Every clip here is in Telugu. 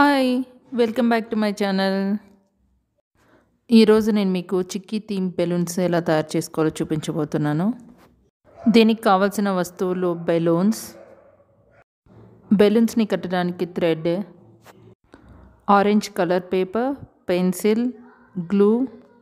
hi welcome back to my channel ఈరోజు నేను మీకు చిక్కీ థీమ్ బెలూన్స్ ఎలా తయారు చేసుకోవాలో చూపించబోతున్నాను దీనికి కావాల్సిన వస్తువులు బెలూన్స్ బెలూన్స్ని కట్టడానికి thread orange colour paper pencil glue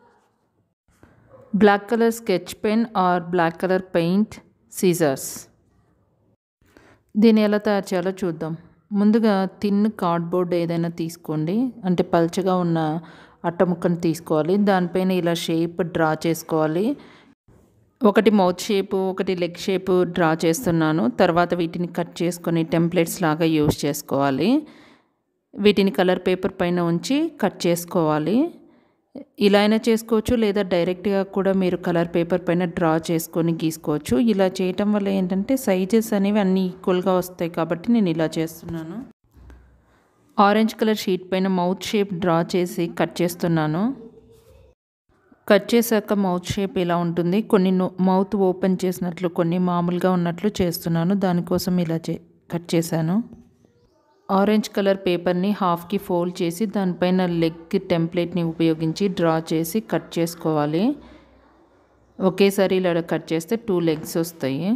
black colour sketch pen or black colour paint scissors దీన్ని ఎలా తయారు చేయాలో చూద్దాం ముందుగా తిన్ కార్డ్బోర్డ్ ఏదైనా తీసుకోండి అంటే పల్చగా ఉన్న అట్ట ముక్కను తీసుకోవాలి దానిపైన ఇలా షేప్ డ్రా చేసుకోవాలి ఒకటి మౌత్ షేపు ఒకటి లెగ్ షేపు డ్రా చేస్తున్నాను తర్వాత వీటిని కట్ చేసుకొని టెంప్లెట్స్ లాగా యూస్ చేసుకోవాలి వీటిని కలర్ పేపర్ పైన ఉంచి కట్ చేసుకోవాలి ఇలా అయినా చేసుకోవచ్చు లేదా డైరెక్ట్గా కూడా మీరు కలర్ పేపర్ పైన డ్రా చేసుకొని గీసుకోవచ్చు ఇలా చేయటం వల్ల ఏంటంటే సైజెస్ అనేవి అన్నీ ఈక్వల్గా వస్తాయి కాబట్టి నేను ఇలా చేస్తున్నాను ఆరెంజ్ కలర్ షీట్ పైన మౌత్ షేప్ డ్రా చేసి కట్ చేస్తున్నాను కట్ చేశాక మౌత్ షేప్ ఇలా ఉంటుంది కొన్ని మౌత్ ఓపెన్ చేసినట్లు కొన్ని మామూలుగా ఉన్నట్లు చేస్తున్నాను దానికోసం ఇలా చే కట్ చేశాను ఆరెంజ్ కలర్ పేపర్ని హాఫ్కి ఫోల్డ్ చేసి దానిపైన లెగ్ టెంప్లెట్ని ఉపయోగించి డ్రా చేసి కట్ చేసుకోవాలి ఒకేసారి ఇలా కట్ చేస్తే టూ లెగ్స్ వస్తాయి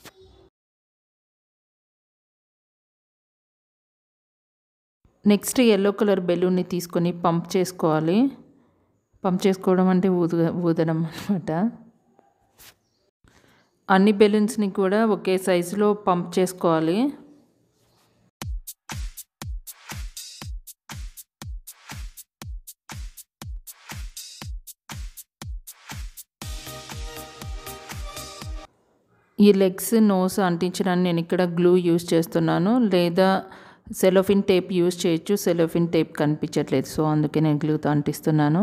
నెక్స్ట్ ఎల్లో కలర్ బెలూన్ని తీసుకొని పంప్ చేసుకోవాలి పంప్ చేసుకోవడం అంటే ఊదు ఊదడం అనమాట అన్ని బెలూన్స్ని కూడా ఒకే సైజులో పంప్ చేసుకోవాలి ఈ లెగ్స్ నోస్ అంటించడానికి నేను ఇక్కడ గ్లూ యూస్ చేస్తున్నాను లేదా సెలోఫిన్ టేప్ యూస్ చేయొచ్చు సెలోఫిన్ టేప్ కనిపించట్లేదు సో అందుకే నేను గ్లూతో అంటిస్తున్నాను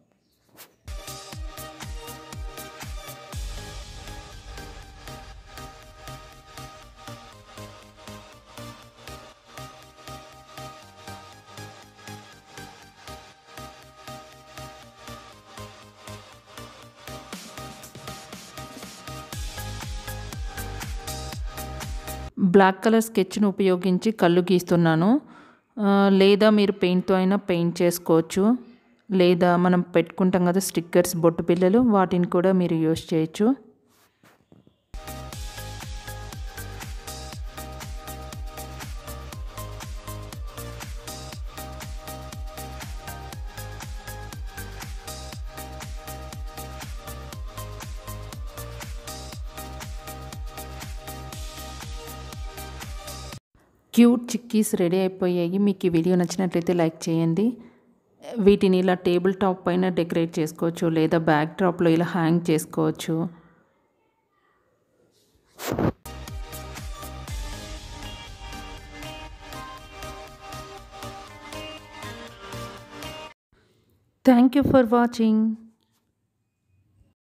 బ్లాక్ కలర్ స్కెచ్ను ఉపయోగించి కళ్ళు గీస్తున్నాను లేదా మీరు పెయింట్తో అయినా పెయింట్ చేసుకోవచ్చు లేదా మనం పెట్టుకుంటాం కదా స్టిక్కర్స్ బొట్టు పిల్లలు వాటిని కూడా మీరు యూస్ చేయొచ్చు క్యూట్ చిక్కీస్ రెడీ అయిపోయాయి మీకు ఈ వీడియో నచ్చినట్లయితే లైక్ చేయండి వీటిని ఇలా టేబుల్ టాప్ పైన డెకరేట్ చేసుకోవచ్చు లేదా బ్యాక్ డ్రాప్లో ఇలా హ్యాంగ్ చేసుకోవచ్చు థ్యాంక్ యూ ఫర్ వాచింగ్